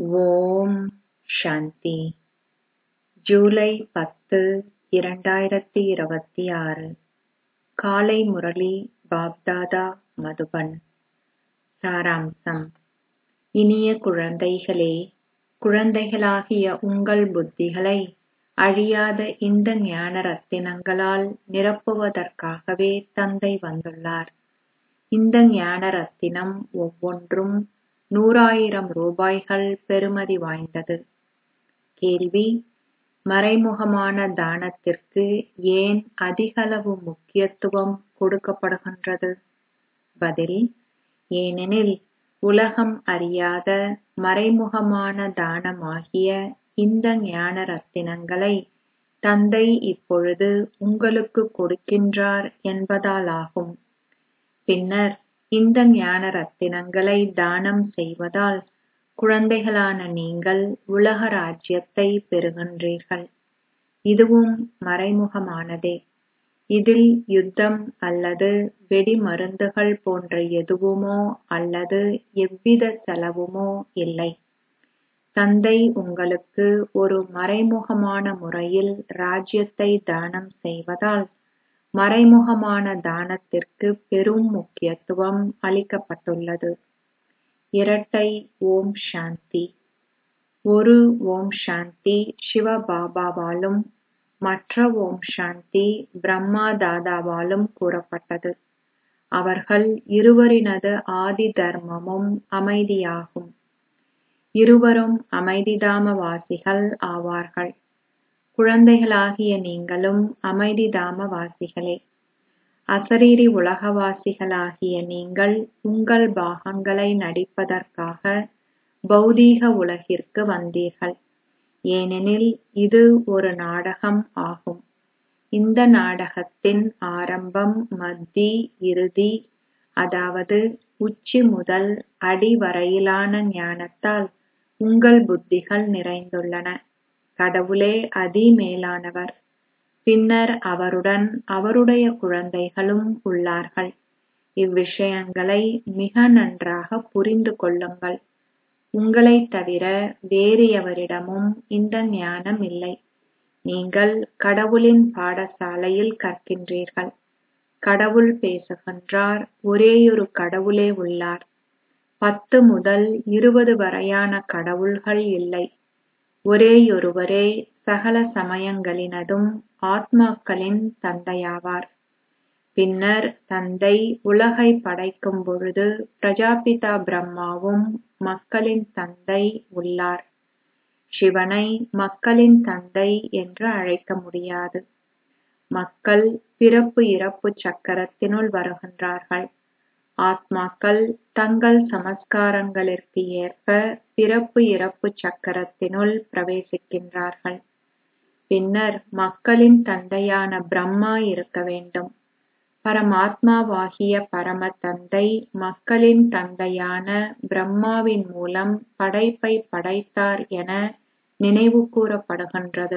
ஓம் சாந்தி ஜூலை பத்து இரண்டாயிரத்தி இருபத்தி ஆறு காலை முரளி பாப்தாதா மதுபன் சாராம்சம் இனிய குழந்தைகளே குழந்தைகளாகிய உங்கள் புத்திகளை அழியாத இந்த ஞான ரத்தினங்களால் நிரப்புவதற்காகவே தந்தை வந்துள்ளார் இந்த ஞான ரத்தினம் ஒவ்வொன்றும் நூறாயிரம் ரூபாய்கள் பெறுமதி வாய்ந்தது கேள்வி மறைமுகமான தானத்திற்கு ஏன் அதிகளவு முக்கியத்துவம் கொடுக்கப்படுகின்றது பதில் ஏனெனில் உலகம் அறியாத மறைமுகமான தானமாகிய இந்த ஞான ரத்தினங்களை தந்தை இப்பொழுது உங்களுக்கு கொடுக்கின்றார் என்பதாலாகும் பின்னர் இந்த ஞான ரத்தினங்களை தானம் செய்வதால் குழந்தைகளான நீங்கள் உலக ராஜ்யத்தை பெறுகின்றீர்கள் இதுவும் மறைமுகமானதே இதில் யுத்தம் அல்லது வெடிமருந்துகள் போன்ற எதுவுமோ அல்லது எவ்வித செலவுமோ இல்லை தந்தை உங்களுக்கு ஒரு மறைமுகமான முறையில் ராஜ்யத்தை தானம் செய்வதால் மறைமுகமான தானத்திற்கு பெரும் முக்கியத்துவம் அளிக்கப்பட்டுள்ளது இரட்டை ஓம் சாந்தி ஒரு ஓம் சாந்தி சிவபாபாவாலும் மற்ற ஓம் சாந்தி பிரம்மா தாதாவாலும் கூறப்பட்டது அவர்கள் இருவரினது ஆதி தர்மமும் அமைதியாகும் இருவரும் அமைதிதாம வாசிகள் ஆவார்கள் குழந்தைகளாகிய நீங்களும் அமைதிதாம வாசிகளே அசரீரி உலகவாசிகளாகிய நீங்கள் உங்கள் பாகங்களை நடிப்பதற்காக பௌதீக உலகிற்கு வந்தீர்கள் ஏனெனில் இது ஒரு நாடகம் ஆகும் இந்த நாடகத்தின் ஆரம்பம் மத்தி இறுதி அதாவது உச்சி முதல் அடி வரையிலான ஞானத்தால் உங்கள் புத்திகள் நிறைந்துள்ளன கடவுளே அதி மேலானவர் பின்னர் அவருடன் அவருடைய குழந்தைகளும் உள்ளார்கள் இவ்விஷயங்களை மிக நன்றாக புரிந்து கொள்ளுங்கள் உங்களைத் தவிர வேறு எவரிடமும் இந்த ஞானம் இல்லை நீங்கள் கடவுளின் பாடசாலையில் கற்கின்றீர்கள் கடவுள் பேசுகின்றார் ஒரேயொரு கடவுளே உள்ளார் பத்து முதல் இருபது வரையான கடவுள்கள் இல்லை ஒரேயொருவரே சகல சமயங்களினதும் ஆத்மாக்களின் தந்தையாவார் பின்னர் தந்தை உலகை படைக்கும் பொழுது பிரஜாபிதா பிரம்மாவும் மக்களின் தந்தை உள்ளார் சிவனை மக்களின் தந்தை என்று அழைக்க முடியாது மக்கள் பிறப்பு இறப்பு சக்கரத்தினுள் வருகின்றார்கள் ஆத்மாக்கள் தங்கள் சமஸ்காரங்களிற்கு ஏற்ப பிறப்பு இறப்பு சக்கரத்தினுள் பிரவேசிக்கின்றார்கள் பின்னர் மக்களின் தந்தையான பிரம்மா இருக்க வேண்டும் பரமாத்மாவாகிய பரம தந்தை மக்களின் தந்தையான பிரம்மாவின் மூலம் படைப்பை படைத்தார் என நினைவு கூறப்படுகின்றது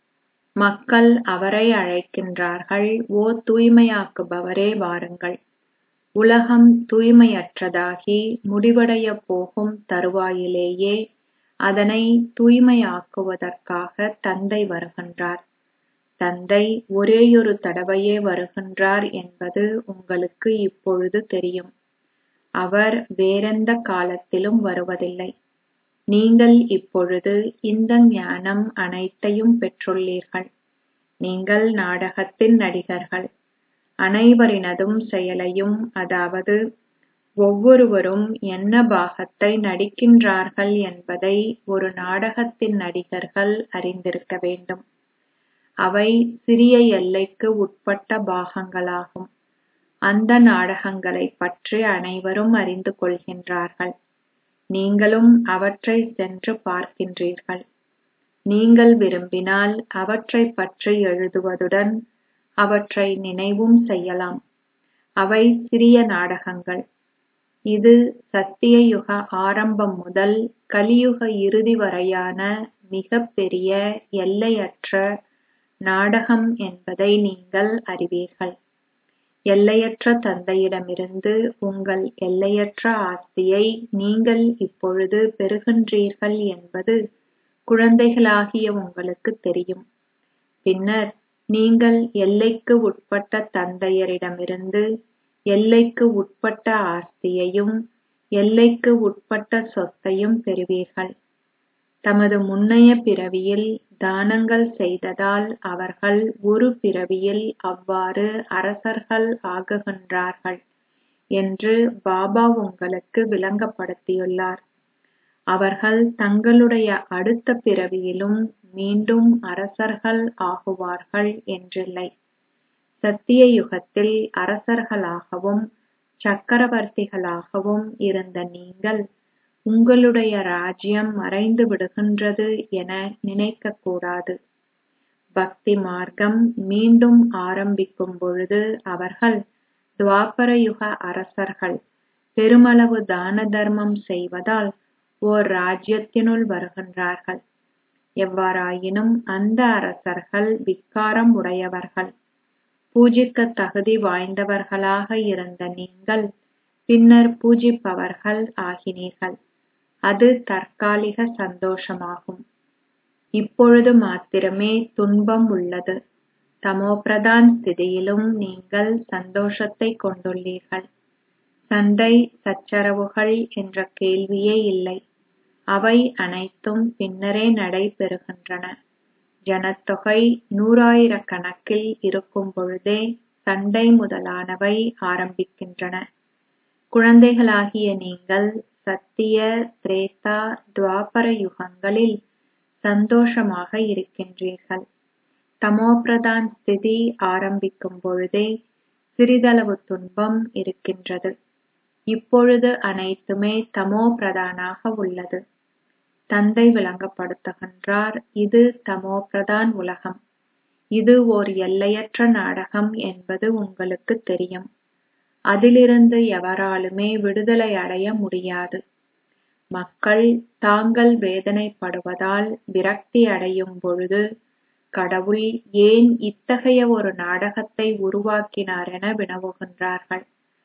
மக்கள் அவரை அழைக்கின்றார்கள் ஓ தூய்மையாக்குபவரே வாருங்கள் உலகம் தூய்மையற்றதாகி முடிவடையப் போகும் தருவாயிலேயே அதனை தூய்மையாக்குவதற்காக தந்தை வருகின்றார் தந்தை ஒரேயொரு தடவையே வருகின்றார் என்பது உங்களுக்கு இப்பொழுது தெரியும் அவர் வேறெந்த காலத்திலும் வருவதில்லை நீங்கள் இப்பொழுது இந்த ஞானம் அனைத்தையும் பெற்றுள்ளீர்கள் நீங்கள் நாடகத்தின் நடிகர்கள் அனைவரினதும் செயலையும் அதாவது ஒவ்வொருவரும் என்ன பாகத்தை நடிக்கின்றார்கள் என்பதை ஒரு நாடகத்தின் நடிகர்கள் அறிந்திருக்க வேண்டும் அவை சிறிய எல்லைக்கு உட்பட்ட பாகங்களாகும் அந்த நாடகங்களைப் பற்றி அனைவரும் அறிந்து கொள்கின்றார்கள் நீங்களும் அவற்றை சென்று பார்க்கின்றீர்கள் நீங்கள் விரும்பினால் அவற்றைப் பற்றி எழுதுவதுடன் அவற்றை நினைவும் செய்யலாம் அவை சிறிய நாடகங்கள் இது சத்தியயுக ஆரம்பம் முதல் கலியுக இறுதி வரையான மிகப் பெரிய எல்லையற்ற நாடகம் என்பதை நீங்கள் அறிவீர்கள் எல்லையற்ற தந்தையிடமிருந்து உங்கள் எல்லையற்ற ஆஸ்தியை நீங்கள் இப்பொழுது பெறுகின்றீர்கள் என்பது குழந்தைகளாகிய உங்களுக்குத் தெரியும் பின்னர் நீங்கள் எல்லைக்கு உட்பட்ட தந்தையரிடமிருந்து எல்லைக்கு உட்பட்ட ஆஸ்தியையும் எல்லைக்கு உட்பட்ட சொத்தையும் பெறுவீர்கள் தமது முன்னைய பிறவியில் தானங்கள் செய்ததால் அவர்கள் ஒரு பிறவியில் அவ்வாறு அரசர்கள் ஆகுகின்றார்கள் என்று பாபா உங்களுக்கு விளங்கப்படுத்தியுள்ளார் அவர்கள் தங்களுடைய அடுத்த பிறவியிலும் மீண்டும் அரசர்கள் ஆகுவார்கள் என்றில்லை சத்திய யுகத்தில் அரசர்களாகவும் சக்கரவர்த்திகளாகவும் இருந்த நீங்கள் உங்களுடைய ராஜ்யம் மறைந்து விடுகின்றது என நினைக்கக் கூடாது பக்தி மார்க்கம் மீண்டும் ஆரம்பிக்கும் பொழுது அவர்கள் துவாபர யுக அரசர்கள் பெருமளவு தான தர்மம் செய்வதால் ஓர் ராஜ்யத்தினுள் வருகின்றார்கள் எவ்வாறாயினும் அந்த அரசர்கள் விக்காரம் உடையவர்கள் பூஜிக்க தகுதி வாய்ந்தவர்களாக இருந்த நீங்கள் பின்னர் பூஜிப்பவர்கள் ஆகினீர்கள் அது தற்காலிக சந்தோஷமாகும் இப்பொழுது மாத்திரமே துன்பம் உள்ளது தமோபிரதான் ஸ்திதியிலும் நீங்கள் சந்தோஷத்தை கொண்டுள்ளீர்கள் சண்டை சச்சரவுகள் என்ற கேள்வியே இல்லை அவை அனைத்தும் பின்னரே நடைபெறுகின்றன ஜனத்தொகை நூறாயிரக்கணக்கில் இருக்கும் பொழுதே சண்டை முதலானவை ஆரம்பிக்கின்றன குழந்தைகளாகிய நீங்கள் சத்திய திரேதா துவாபர யுகங்களில் சந்தோஷமாக இருக்கின்றீர்கள் தமோபிரதான் ஸ்திதி ஆரம்பிக்கும் பொழுதே சிறிதளவு துன்பம் இருக்கின்றது இப்பொழுது அனைத்துமே தமோ பிரதானாக உள்ளது தந்தை விளங்கப்படுத்துகின்றார் இது தமோ பிரதான் உலகம் இது ஓர் எல்லையற்ற நாடகம் என்பது உங்களுக்கு தெரியும் அதிலிருந்து எவராலுமே விடுதலை அடைய முடியாது மக்கள் தாங்கள் வேதனைப்படுவதால் விரக்தி அடையும் பொழுது கடவுள் ஏன் இத்தகைய ஒரு நாடகத்தை உருவாக்கினார் என வினவுகின்றார்கள்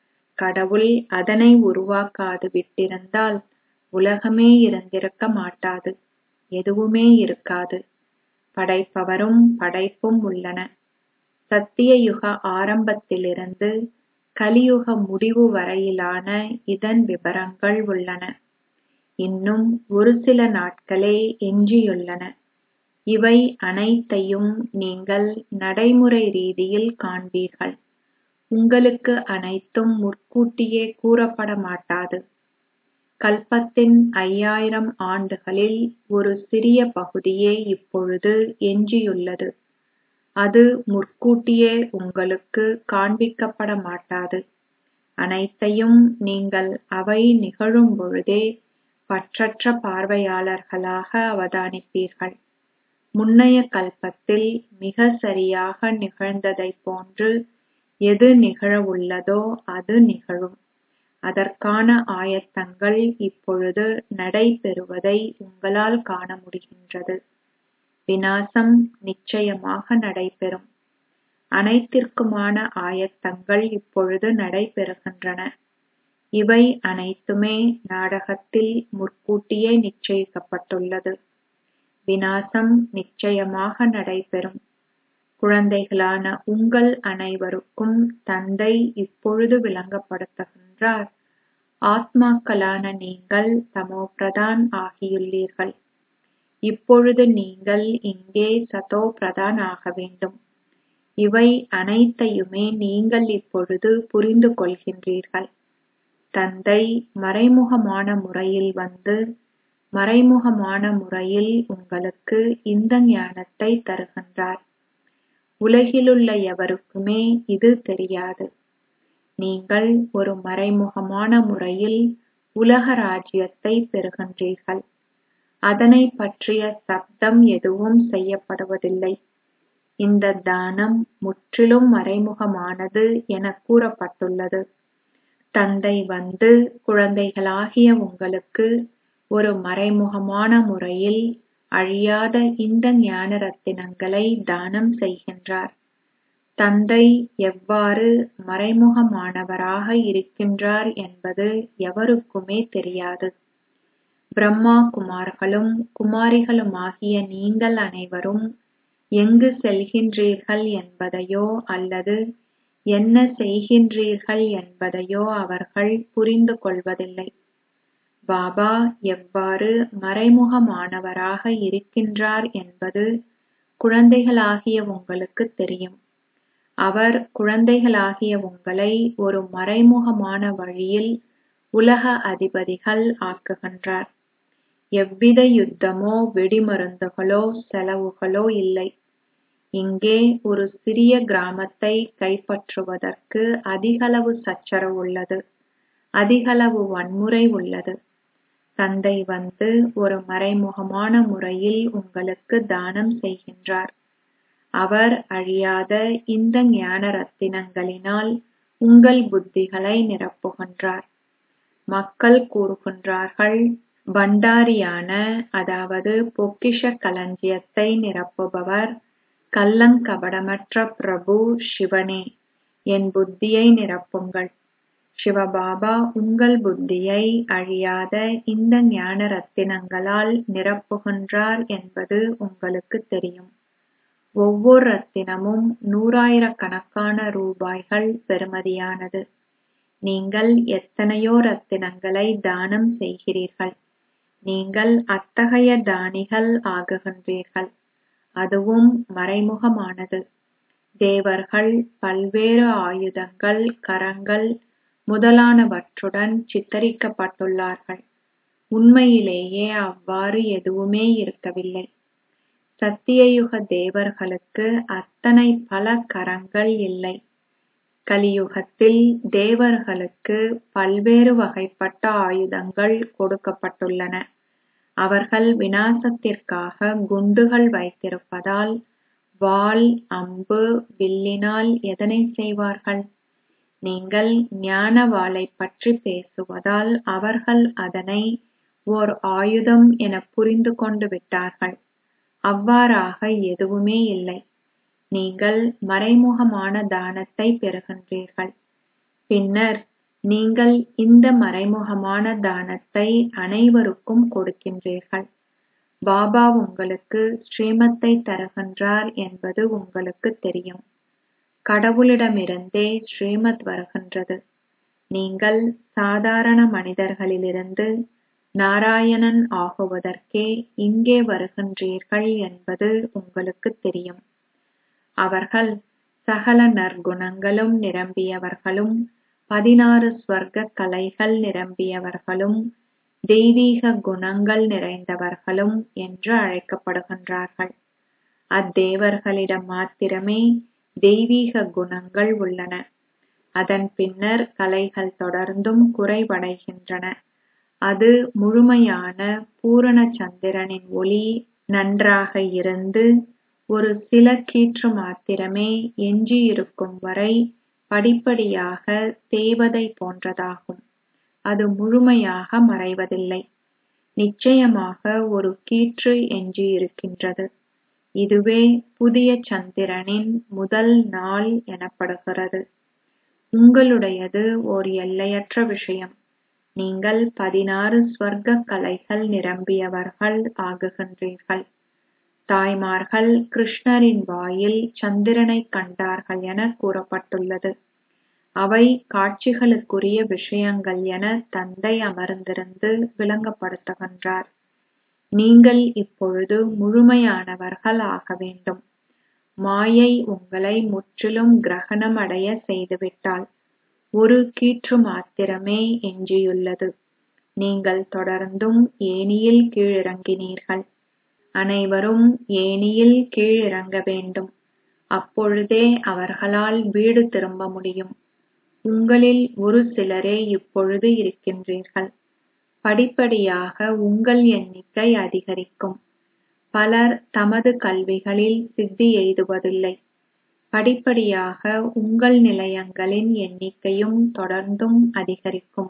கடவுள் அதனை உருவாக்காது விட்டிருந்தால் உலகமே இருந்திருக்க மாட்டாது எதுவுமே இருக்காது படைப்பவரும் படைப்பும் உள்ளன சத்திய யுக ஆரம்பத்திலிருந்து கலியுக முடிவு வரையிலான இதன் விபரங்கள் உள்ளன இன்னும் ஒரு சில நாட்களே எஞ்சியுள்ளன இவை அனைத்தையும் நீங்கள் நடைமுறை ரீதியில் காண்பீர்கள் உங்களுக்கு அனைத்தும் முற்கூட்டியே கூறப்பட மாட்டாது கல்பத்தின் ஐயாயிரம் ஆண்டுகளில் ஒரு சிறிய பகுதியே இப்பொழுது எஞ்சியுள்ளது அது முற்கூட்டியே உங்களுக்கு காண்பிக்கப்பட மாட்டாது அனைத்தையும் நீங்கள் அவை நிகழும் பொழுதே பற்றற்ற பார்வையாளர்களாக அவதானிப்பீர்கள் முன்னைய கல்பத்தில் மிக சரியாக நிகழ்ந்ததைப் போன்று எது நிகழவுள்ளதோ அது நிகழும் அதற்கான ஆயத்தங்கள் இப்பொழுது நடைபெறுவதை உங்களால் காண முடிகின்றது விநாசம் நிச்சயமாக நடைபெறும் அனைத்திற்குமான ஆயத்தங்கள் இப்பொழுது நடைபெறுகின்றன இவை அனைத்துமே நாடகத்தில் முற்கூட்டியே நிச்சயிக்கப்பட்டுள்ளது விநாசம் நிச்சயமாக நடைபெறும் குழந்தைகளான உங்கள் அனைவருக்கும் தந்தை இப்பொழுது விளங்கப்படுத்துகின்றார் ஆத்மாக்களான நீங்கள் தமோபிரதான் ஆகியுள்ளீர்கள் இப்பொழுது நீங்கள் இங்கே சதோ பிரதான் ஆக வேண்டும் இவை அனைத்தையுமே நீங்கள் இப்பொழுது புரிந்து கொள்கின்றீர்கள் தந்தை மறைமுகமான முறையில் வந்து மறைமுகமான முறையில் உங்களுக்கு இந்த ஞானத்தை தருகின்றார் உலகிலுள்ள எவருக்குமே இது தெரியாது நீங்கள் ஒரு மறைமுகமான முறையில் உலக ராஜ்யத்தை பெறுகின்றீர்கள் அதனை பற்றிய சப்தம் எதுவும் செய்யப்படுவதில்லை இந்த தானம் முற்றிலும் மறைமுகமானது என கூறப்பட்டுள்ளது தந்தை வந்து குழந்தைகளாகிய உங்களுக்கு ஒரு மறைமுகமான முறையில் அழியாத இந்த ஞான ரத்தினங்களை தானம் செய்கின்றார் தந்தை எவ்வாறு மறைமுகமானவராக இருக்கின்றார் என்பது எவருக்குமே தெரியாது பிரம்மா குமார்களும் குமாரிகளுமாகிய நீங்கள் அனைவரும் எங்கு செல்கின்றீர்கள் என்பதையோ அல்லது என்ன செய்கின்றீர்கள் என்பதையோ அவர்கள் புரிந்து கொள்வதில்லை பாபா எவ்வாறு மறைமுகமானவராக இருக்கின்றார் என்பது குழந்தைகளாகிய உங்களுக்குத் தெரியும் அவர் குழந்தைகளாகிய உங்களை ஒரு மறைமுகமான வழியில் உலக அதிபதிகள் ஆக்குகின்றார் எவ்வித யுத்தமோ வெடிமருந்துகளோ செலவுகளோ இல்லை இங்கே ஒரு சிறிய கிராமத்தை கைப்பற்றுவதற்கு அதிகளவு சச்சரவு உள்ளது அதிகளவு வன்முறை உள்ளது தந்தை வந்து ஒரு மறைமுகமான முறையில் உங்களுக்கு தானம் செய்கின்றார் அவர் அழியாத இந்த ஞான ரத்தினங்களினால் உங்கள் புத்திகளை நிரப்புகின்றார் மக்கள் கூறுகின்றார்கள் பண்டாரியான அதாவது பொக்கிஷ களஞ்சியத்தை நிரப்புபவர் கள்ளங்கபடமற்ற பிரபு சிவனே என் புத்தியை நிரப்புங்கள் சிவபாபா உங்கள் புத்தியை அழியாத இந்த ஞான ரத்தினங்களால் நிரப்புகின்றார் என்பது உங்களுக்கு தெரியும் ஒவ்வொரு ரத்தினமும் நூறாயிரக்கணக்கான ரூபாய்கள் பெறுமதியானது நீங்கள் எத்தனையோ ரத்தினங்களை தானம் செய்கிறீர்கள் நீங்கள் அத்தகைய தானிகள் ஆகுகின்றீர்கள் அதுவும் மறைமுகமானது தேவர்கள் பல்வேறு ஆயுதங்கள் கரங்கள் முதலானவற்றுடன் சித்தரிக்கப்பட்டுள்ளார்கள் உண்மையிலேயே அவ்வாறு எதுவுமே இருக்கவில்லை சத்தியயுக தேவர்களுக்கு அத்தனை பல கரங்கள் இல்லை கலியுகத்தில் தேவர்களுக்கு பல்வேறு வகைப்பட்ட ஆயுதங்கள் கொடுக்கப்பட்டுள்ளன அவர்கள் விநாசத்திற்காக குண்டுகள் வைத்திருப்பதால் வாள் அம்பு வில்லினால் எதனை செய்வார்கள் நீங்கள் ஞான வாளைப் பற்றி பேசுவதால் அவர்கள் அதனை ஓர் ஆயுதம் என புரிந்து கொண்டு விட்டார்கள் அவ்வாறாக எதுவுமே இல்லை நீங்கள் மறைமுகமான தானத்தை பெறுகின்றீர்கள் பின்னர் நீங்கள் இந்த மறைமுகமான தானத்தை அனைவருக்கும் கொடுக்கின்றீர்கள் பாபா உங்களுக்கு ஸ்ரீமத்தை தருகின்றார் என்பது உங்களுக்கு தெரியும் கடவுளிடமிருந்தே ஸ்ரீமத் வருகின்றது நீங்கள் சாதாரண மனிதர்களிலிருந்து நாராயணன் ஆகுவதற்கே இங்கே வருகின்றீர்கள் என்பது உங்களுக்கு தெரியும் அவர்கள் சகல நற்குணங்களும் நிரம்பியவர்களும் பதினாறு ஸ்வர்க்க கலைகள் நிரம்பியவர்களும் தெய்வீக குணங்கள் நிறைந்தவர்களும் என்று அழைக்கப்படுகின்றார்கள் அத்தேவர்களிடம் மாத்திரமே தெய்வீக குணங்கள் உள்ளன அதன் பின்னர் கலைகள் தொடர்ந்தும் குறைவடைகின்றன அது முழுமையான பூரண சந்திரனின் ஒளி நன்றாக இருந்து ஒரு சில கீற்று மாத்திரமே எஞ்சியிருக்கும் வரை படிப்படியாக தேவதை போன்றதாகும் அது முழுமையாக மறைவதில்லை நிச்சயமாக ஒரு கீற்று எஞ்சியிருக்கின்றது இதுவே புதிய சந்திரனின் முதல் நாள் எனப்படுகிறது உங்களுடையது ஓர் எல்லையற்ற விஷயம் நீங்கள் பதினாறு ஸ்வர்க்க கலைகள் நிரம்பியவர்கள் ஆகுகின்றீர்கள் தாய்மார்கள் கிருஷ்ணரின் வாயில் சந்திரனை கண்டார்கள் என கூறப்பட்டுள்ளது அவை காட்சிகளுக்குரிய விஷயங்கள் என தந்தை அமர்ந்திருந்து விளங்கப்படுத்துகின்றார் நீங்கள் இப்பொழுது முழுமையானவர்கள் ஆக வேண்டும் மாயை உங்களை முற்றிலும் கிரகணம் அடைய செய்துவிட்டால் ஒரு கீற்று மாத்திரமே எஞ்சியுள்ளது நீங்கள் தொடர்ந்தும் ஏணியில் கீழிறங்கினீர்கள் அனைவரும் ஏணியில் கீழிறங்க வேண்டும் அப்பொழுதே அவர்களால் வீடு திரும்ப முடியும் உங்களில் ஒரு சிலரே இப்பொழுது இருக்கின்றீர்கள் படிப்படியாக உங்கள் எண்ணிக்கை அதிகரிக்கும் பலர் தமது கல்விகளில் சித்தி எய்துவதில்லை படிப்படியாக உங்கள் நிலையங்களின் எண்ணிக்கையும் தொடர்ந்தும் அதிகரிக்கும்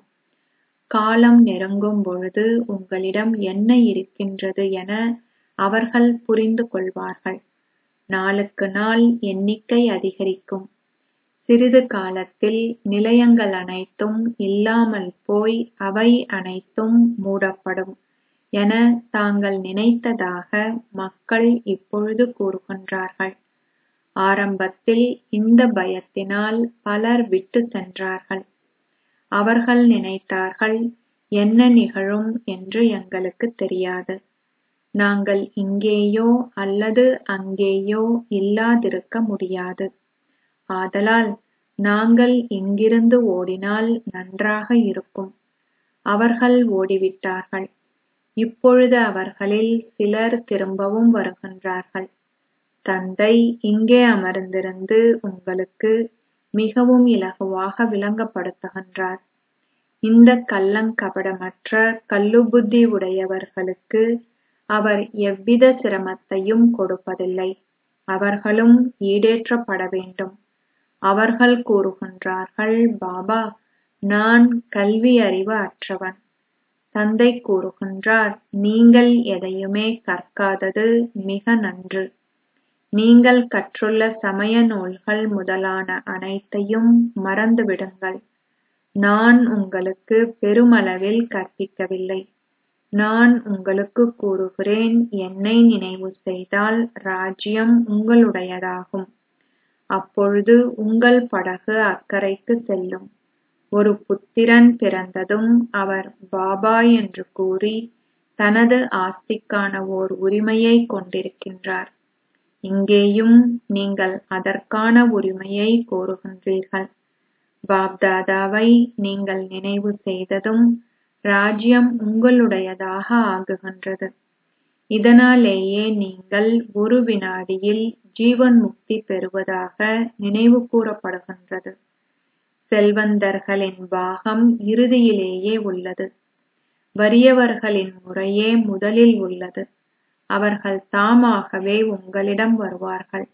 காலம் நெருங்கும் பொழுது உங்களிடம் என்ன இருக்கின்றது என அவர்கள் புரிந்து கொள்வார்கள் நாளுக்கு நாள் எண்ணிக்கை அதிகரிக்கும் சிறிது காலத்தில் நிலையங்கள் அனைத்தும் இல்லாமல் போய் அவை அனைத்தும் மூடப்படும் என தாங்கள் நினைத்ததாக மக்கள் இப்பொழுது கூறுகின்றார்கள் ஆரம்பத்தில் இந்த பயத்தினால் பலர் விட்டு சென்றார்கள் அவர்கள் நினைத்தார்கள் என்ன நிகழும் என்று எங்களுக்கு தெரியாது நாங்கள் இங்கேயோ அல்லது அங்கேயோ இல்லாதிருக்க முடியாது ஆதலால் நாங்கள் இங்கிருந்து ஓடினால் நன்றாக இருக்கும் அவர்கள் ஓடிவிட்டார்கள் இப்பொழுது அவர்களில் சிலர் திரும்பவும் வருகின்றார்கள் தந்தை இங்கே அமர்ந்திருந்து உங்களுக்கு மிகவும் இலகுவாக விளங்கப்படுத்துகின்றார் இந்த கள்ளங்கபடமற்ற கல்லுபுத்தி உடையவர்களுக்கு அவர் எவ்வித சிரமத்தையும் கொடுப்பதில்லை அவர்களும் ஈடேற்றப்பட வேண்டும் அவர்கள் கூறுகின்றார்கள் பாபா நான் கல்வி அறிவு அற்றவன் தந்தை கூறுகின்றார் நீங்கள் எதையுமே கற்காதது மிக நன்று நீங்கள் கற்றுள்ள சமய நூல்கள் முதலான அனைத்தையும் மறந்துவிடுங்கள் நான் உங்களுக்கு பெருமளவில் கற்பிக்கவில்லை நான் உங்களுக்கு கூறுகிறேன் என்னை நினைவு செய்தால் ராஜ்யம் உங்களுடையதாகும் அப்பொழுது உங்கள் படகு அக்கறைக்கு செல்லும் ஒரு புத்திரன் பிறந்ததும் அவர் பாபா என்று கூறி தனது ஆஸ்திக்கான ஓர் உரிமையை கொண்டிருக்கின்றார் இங்கேயும் நீங்கள் அதற்கான உரிமையை கோருகின்றீர்கள் பாப்தாதாவை நீங்கள் நினைவு செய்ததும் ராஜ்யம் உங்களுடையதாக ஆகுகின்றது இதனாலேயே நீங்கள் ஒரு வினாடியில் ஜீவன் முக்தி பெறுவதாக நினைவு கூறப்படுகின்றது செல்வந்தர்களின் பாகம் இறுதியிலேயே உள்ளது வறியவர்களின் முறையே முதலில் உள்ளது அவர்கள் தாமாகவே உங்களிடம் வருவார்கள்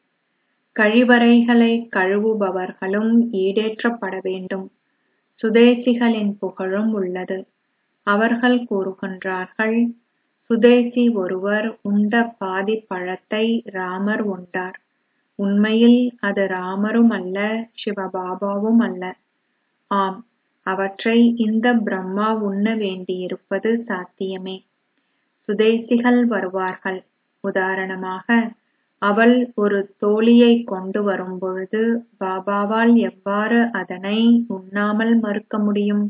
கழிவறைகளை கழுவுபவர்களும் ஈடேற்றப்பட வேண்டும் சுதேசிகளின் புகழும் உள்ளது அவர்கள் கூறுகின்றார்கள் சுதேசி ஒருவர் உண்ட பாதி பழத்தை ராமர் உண்டார் உண்மையில் அது ராமரும் அல்ல சிவபாபாவும் அல்ல ஆம் அவற்றை இந்த பிரம்மா உண்ண வேண்டியிருப்பது சாத்தியமே சுதேசிகள் வருவார்கள் உதாரணமாக அவள் ஒரு தோழியை கொண்டு வரும்பொழுது பாபாவால் எவ்வாறு அதனை உண்ணாமல் மறுக்க முடியும்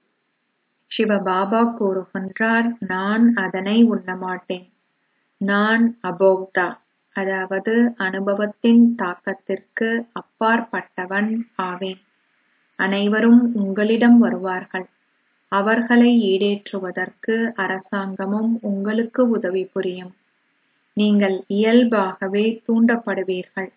சிவபாபா கூறுகின்றார் நான் அதனை உண்ணமாட்டேன் நான் அபோக்தா அதாவது அனுபவத்தின் தாக்கத்திற்கு அப்பாற்பட்டவன் ஆவேன் அனைவரும் உங்களிடம் வருவார்கள் அவர்களை ஈடேற்றுவதற்கு அரசாங்கமும் உங்களுக்கு உதவி புரியும் நீங்கள் இயல்பாகவே தூண்டப்படுவீர்கள்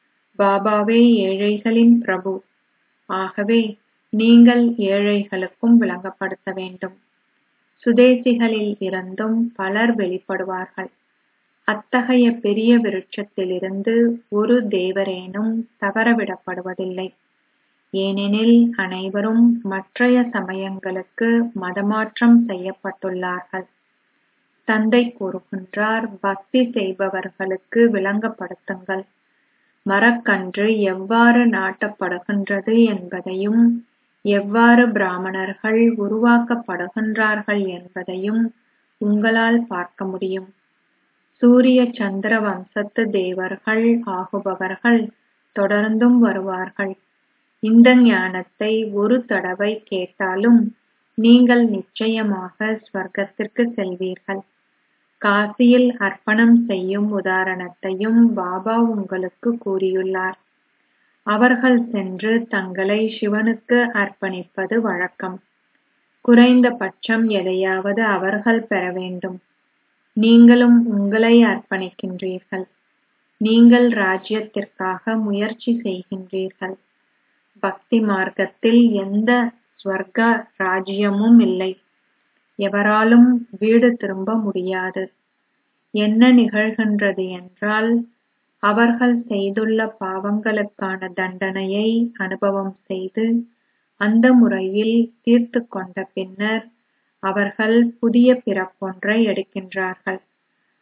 பாபாவே ஏழைகளின் பிரபு ஆகவே நீங்கள் ஏழைகளுக்கும் விளங்கப்படுத்த வேண்டும் சுதேசிகளில் இருந்தும் பலர் வெளிப்படுவார்கள் அத்தகைய பெரிய விருட்சத்திலிருந்து ஒரு தேவரேனும் தவறவிடப்படுவதில்லை ஏனெனில் அனைவரும் மற்றைய சமயங்களுக்கு மதமாற்றம் செய்யப்பட்டுள்ளார்கள் தந்தை கூறுகின்றார் பக்தி செய்பவர்களுக்கு விளங்கப்படுத்துங்கள் மரக்கன்று எவ்வாறு நாட்டப்படுகின்றது என்பதையும் எவ்வாறு பிராமணர்கள் உருவாக்கப்படுகின்றார்கள் என்பதையும் உங்களால் பார்க்க முடியும் சூரிய சந்திர வம்சத்து தேவர்கள் ஆகுபவர்கள் தொடர்ந்தும் வருவார்கள் இந்த ஞானத்தை ஒரு தடவை கேட்டாலும் நீங்கள் நிச்சயமாக ஸ்வர்க்கத்திற்கு செல்வீர்கள் காசியில் அர்ப்பணம் செய்யும் உதாரணத்தையும் பாபா உங்களுக்கு கூறியுள்ளார் அவர்கள் சென்று தங்களை சிவனுக்கு அர்ப்பணிப்பது வழக்கம் குறைந்தபட்சம் எதையாவது அவர்கள் பெற வேண்டும் நீங்களும் உங்களை அர்ப்பணிக்கின்றீர்கள் நீங்கள் ராஜ்யத்திற்காக முயற்சி செய்கின்றீர்கள் பக்தி மார்க்கத்தில் எந்த ஸ்வர்க ராஜ்யமும் இல்லை எவராலும் வீடு திரும்ப முடியாது என்ன நிகழ்கின்றது என்றால் அவர்கள் செய்துள்ள பாவங்களுக்கான தண்டனையை அனுபவம் செய்து அந்த முறையில் தீர்த்து கொண்ட பின்னர் அவர்கள் புதிய பிறப்பொன்றை எடுக்கின்றார்கள்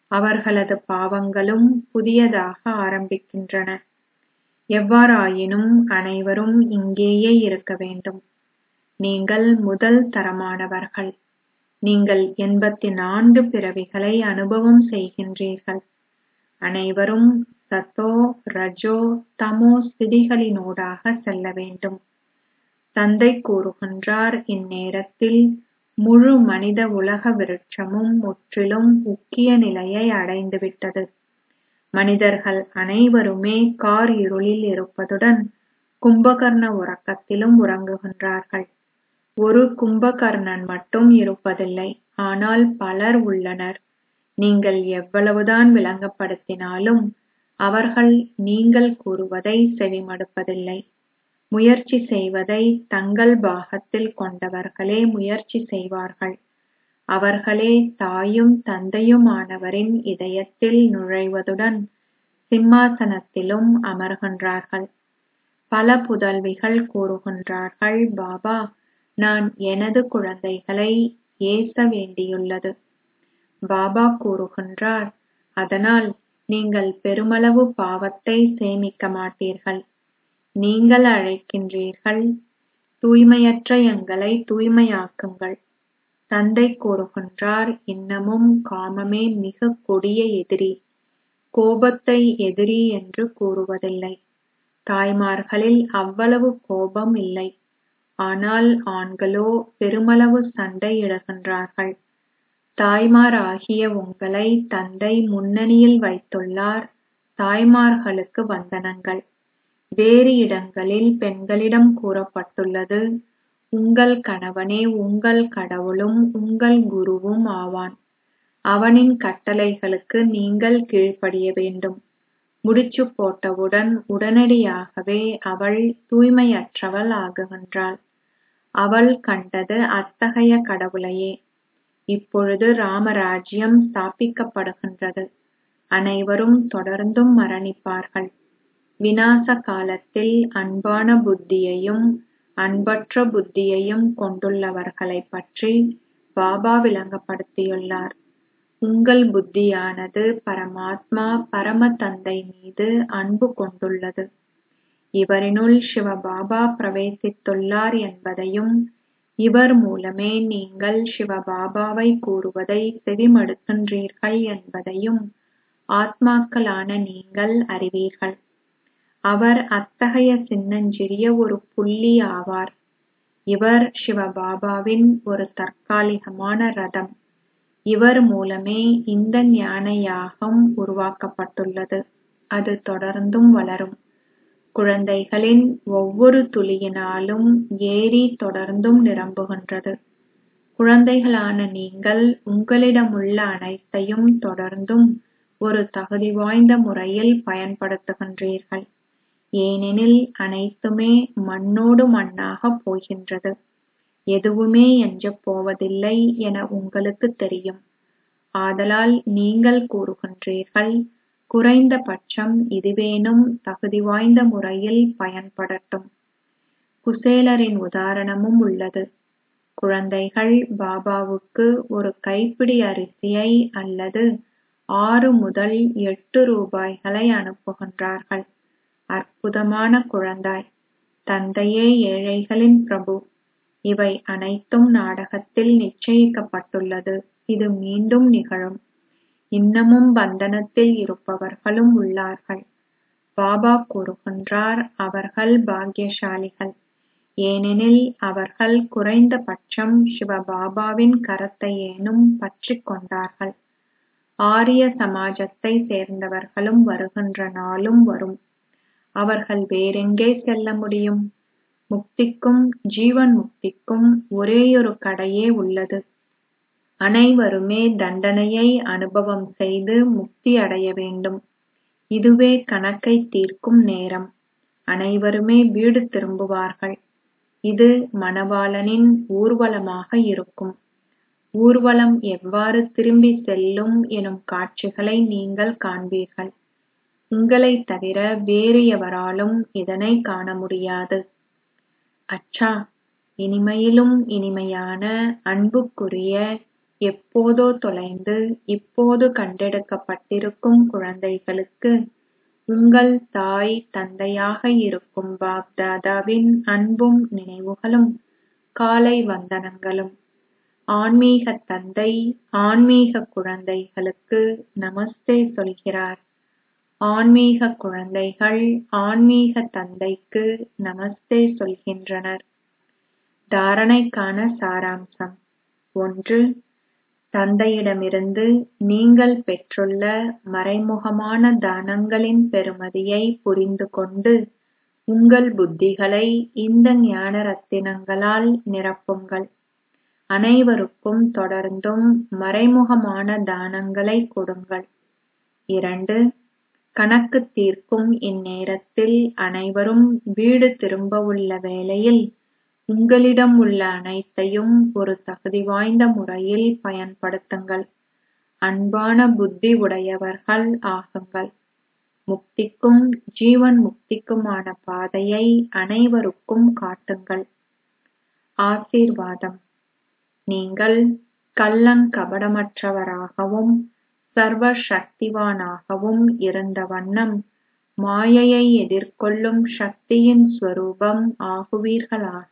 அவர்களது பாவங்களும் புதியதாக ஆரம்பிக்கின்றன எவ்வாறாயினும் அனைவரும் இங்கேயே இருக்க வேண்டும் நீங்கள் முதல் தரமானவர்கள் நீங்கள் எண்பத்தி நான்கு பிறவிகளை அனுபவம் செய்கின்றீர்கள் அனைவரும் சத்தோ ரஜோ தமோ ஸ்திதிகளினூடாக செல்ல வேண்டும் தந்தை கூறுகின்றார் இந்நேரத்தில் முழு மனித உலக விருட்சமும் முற்றிலும் முக்கிய நிலையை அடைந்துவிட்டது மனிதர்கள் அனைவருமே கார் இருளில் இருப்பதுடன் கும்பகர்ண உறக்கத்திலும் உறங்குகின்றார்கள் ஒரு கும்பகர்ணன் மட்டும் இருப்பதில்லை ஆனால் பலர் உள்ளனர் நீங்கள் எவ்வளவுதான் விளங்கப்படுத்தினாலும் அவர்கள் நீங்கள் கூறுவதை செவிமடுப்பதில்லை முயற்சி செய்வதை தங்கள் பாகத்தில் கொண்டவர்களே முயற்சி செய்வார்கள் அவர்களே தாயும் தந்தையுமானவரின் இதயத்தில் நுழைவதுடன் சிம்மாசனத்திலும் அமர்கின்றார்கள் பல புதல்விகள் கூறுகின்றார்கள் பாபா நான் எனது குழந்தைகளை ஏச வேண்டியுள்ளது பாபா கூறுகின்றார் அதனால் நீங்கள் பெருமளவு பாவத்தை சேமிக்க மாட்டீர்கள் நீங்கள் அழைக்கின்றீர்கள் தூய்மையற்ற எங்களை தூய்மையாக்குங்கள் தந்தை கூறுகின்றார் இன்னமும் காமமே மிக கொடிய எதிரி கோபத்தை எதிரி என்று கூறுவதில்லை தாய்மார்களில் அவ்வளவு கோபம் இல்லை ஆனால் ஆண்களோ பெருமளவு சண்டையிடுகின்றார்கள் தாய்மாராகிய உங்களை தந்தை முன்னணியில் வைத்துள்ளார் தாய்மார்களுக்கு வந்தனங்கள் வேறு இடங்களில் பெண்களிடம் கூறப்பட்டுள்ளது உங்கள் கணவனே உங்கள் கடவுளும் உங்கள் குருவும் ஆவான் அவனின் கட்டளைகளுக்கு நீங்கள் கீழ்ப்படிய வேண்டும் முடிச்சு போட்டவுடன் உடனடியாகவே அவள் தூய்மையற்றவள் ஆகுகின்றாள் அவள் கண்டது அத்தகைய கடவுளையே இப்பொழுது ராமராஜ்யம் ஸ்தாபிக்கப்படுகின்றது அனைவரும் தொடர்ந்தும் மரணிப்பார்கள் விநாச காலத்தில் அன்பான புத்தியையும் அன்பற்ற புத்தியையும் கொண்டுள்ளவர்களைப் பற்றி பாபா விளங்கப்படுத்தியுள்ளார் உங்கள் புத்தியானது பரமாத்மா பரம தந்தை மீது அன்பு கொண்டுள்ளது இவரினுள் சிவபாபா பிரவேசித்துள்ளார் என்பதையும் இவர் மூலமே நீங்கள் சிவபாபாவை கூறுவதை செவிமடுக்கின்றீர்கள் என்பதையும் ஆத்மாக்களான நீங்கள் அறிவீர்கள் அவர் அத்தகைய சின்னஞ்சிறிய ஒரு புள்ளி ஆவார் இவர் சிவபாபாவின் ஒரு தற்காலிகமான ரதம் இவர் மூலமே இந்த ஞான யாகம் உருவாக்கப்பட்டுள்ளது அது தொடர்ந்தும் வளரும் குழந்தைகளின் ஒவ்வொரு துளியினாலும் ஏரி தொடர்ந்தும் நிரம்புகின்றது குழந்தைகளான நீங்கள் உங்களிடமுள்ள அனைத்தையும் தொடர்ந்தும் ஒரு தகுதி வாய்ந்த முறையில் பயன்படுத்துகின்றீர்கள் ஏனெனில் அனைத்துமே மண்ணோடு மண்ணாகப் போகின்றது எதுவுமே எஞ்சப் போவதில்லை என உங்களுக்கு தெரியும் ஆதலால் நீங்கள் கூறுகின்றீர்கள் குறைந்த பட்சம் இதுவேனும் தகுதி வாய்ந்த முறையில் பயன்படட்டும் குசேலரின் உதாரணமும் உள்ளது குழந்தைகள் பாபாவுக்கு ஒரு கைப்பிடி அரிசியை அல்லது ஆறு முதல் எட்டு ரூபாய்களை அனுப்புகின்றார்கள் அற்புதமான குழந்தாய் தந்தையே ஏழைகளின் பிரபு இவை அனைத்தும் நாடகத்தில் நிச்சயிக்கப்பட்டுள்ளது இது மீண்டும் நிகழும் இன்னமும் பந்தனத்தில் இருப்பவர்களும் உள்ளார்கள் பாபா கூறுகின்றார் அவர்கள் பாக்கியசாலிகள் ஏனெனில் அவர்கள் குறைந்த பட்சம் சிவபாபாவின் கரத்தையேனும் பற்றிக் கொண்டார்கள் ஆரிய சமாஜத்தை சேர்ந்தவர்களும் வருகின்ற நாளும் வரும் அவர்கள் வேறெங்கே செல்ல முடியும் முக்திக்கும் ஜீவன் முக்திக்கும் ஒரேயொரு கடையே உள்ளது அனைவருமே தண்டனையை அனுபவம் செய்து முக்தி அடைய வேண்டும் இதுவே கணக்கை தீர்க்கும் நேரம் அனைவருமே வீடு திரும்புவார்கள் இது மணவாளனின் ஊர்வலமாக இருக்கும் ஊர்வலம் எவ்வாறு திரும்பி செல்லும் எனும் காட்சிகளை நீங்கள் காண்பீர்கள் உங்களைத் தவிர வேறு எவராலும் இதனை காண முடியாது அச்சா இனிமையிலும் இனிமையான அன்புக்குரிய எப்போதோ தொலைந்து இப்போது கண்டெடுக்கப்பட்டிருக்கும் குழந்தைகளுக்கு உங்கள் தாய் தந்தையாக இருக்கும் பாப் தாதாவின் அன்பும் நினைவுகளும் காலை வந்தனங்களும் ஆன்மீக தந்தை ஆன்மீக குழந்தைகளுக்கு நமஸ்தே சொல்கிறார் ஆன்மீக குழந்தைகள் ஆன்மீக தந்தைக்கு நமஸ்தே சொல்கின்றனர் தாரணைக்கான சாராம்சம் ஒன்று தந்தையிடமிருந்து நீங்கள் பெற்றுள்ள மறைமுகமான தானங்களின் பெருமதியை புரிந்து கொண்டு உங்கள் புத்திகளை இந்த ஞான ரத்தினங்களால் நிரப்புங்கள் அனைவருக்கும் தொடர்ந்தும் மறைமுகமான தானங்களை கொடுங்கள் இரண்டு கணக்கு தீர்க்கும் இந்நேரத்தில் அனைவரும் வீடு திரும்பவுள்ள வேளையில் உங்களிடம் உள்ள அனைத்தையும் ஒரு தகுதி வாய்ந்த முறையில் பயன்படுத்துங்கள் அன்பான புத்தி உடையவர்கள் ஆகுங்கள் முக்திக்கும் ஜீவன் முக்திக்குமான பாதையை அனைவருக்கும் காட்டுங்கள் ஆசீர்வாதம் நீங்கள் கள்ளங்கபடமற்றவராகவும் சர்வ சக்திவானாகவும் இருந்த வண்ணம் மாயையை எதிர்கொள்ளும் சக்தியின் ஸ்வரூபம் ஆகுவீர்களாக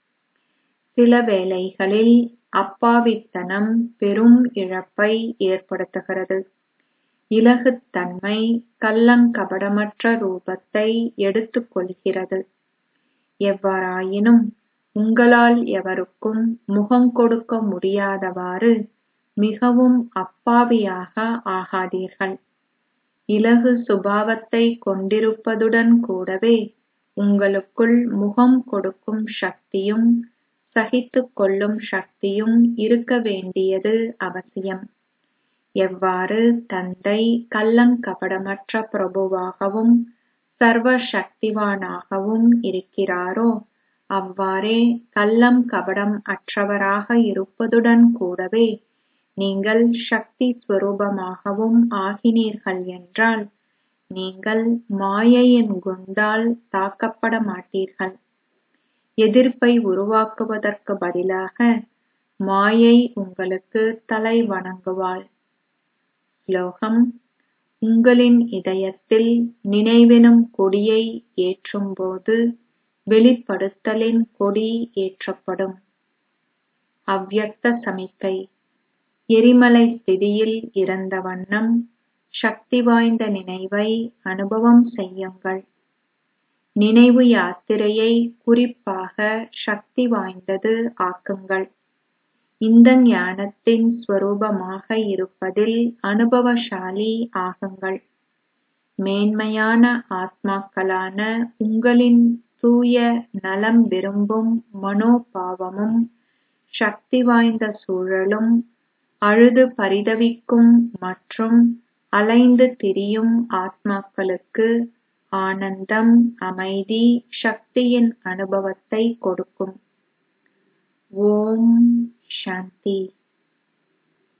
சில வேளைகளில் அப்பாவித்தனம் பெரும் இழப்பை ஏற்படுத்துகிறது இலகுத்தன்மை கள்ளங்கபடமற்ற ரூபத்தை எடுத்துக் கொள்கிறது எவ்வாறாயினும் உங்களால் எவருக்கும் முகங்கொடுக்க முடியாதவாறு மிகவும் அப்பாவியாக ஆகாதீர்கள் இலகு சுபாவத்தை கொண்டிருப்பதுடன் கூடவே உங்களுக்குள் முகம் கொடுக்கும் சக்தியும் சகித்துக் கொள்ளும் சக்தியும் இருக்க வேண்டியது அவசியம் எவ்வாறு தந்தை கள்ளங்கபடமற்ற பிரபுவாகவும் சர்வ சக்திவானாகவும் இருக்கிறாரோ அவ்வாறே கள்ளம் கபடம் அற்றவராக இருப்பதுடன் கூடவே நீங்கள் சக்தி ஸ்வரூபமாகவும் ஆகினீர்கள் என்றால் நீங்கள் மாயையின் குண்டால் தாக்கப்பட மாட்டீர்கள் எதிர்ப்பை உருவாக்குவதற்கு பதிலாக மாயை உங்களுக்கு தலை வணங்குவாள் ஸ்லோகம் உங்களின் இதயத்தில் நினைவெனும் கொடியை ஏற்றும்போது வெளிப்படுத்தலின் கொடி ஏற்றப்படும் அவ்யக்த சமிக்கை எரிமலை ஸ்திதியில் இருந்த வண்ணம் சக்தி வாய்ந்த நினைவை அனுபவம் செய்யுங்கள் நினைவு யாத்திரையை குறிப்பாக சக்தி வாய்ந்தது ஆக்குங்கள் இந்த ஞானத்தின் ஸ்வரூபமாக இருப்பதில் அனுபவசாலி ஆகுங்கள் மேன்மையான ஆத்மாக்களான உங்களின் தூய நலம் விரும்பும் மனோபாவமும் சக்தி வாய்ந்த சூழலும் அழுது பரிதவிக்கும் மற்றும் அலைந்து திரியும் ஆத்மாக்களுக்கு ஆனந்தம் அமைதி சக்தியின் அனுபவத்தை கொடுக்கும்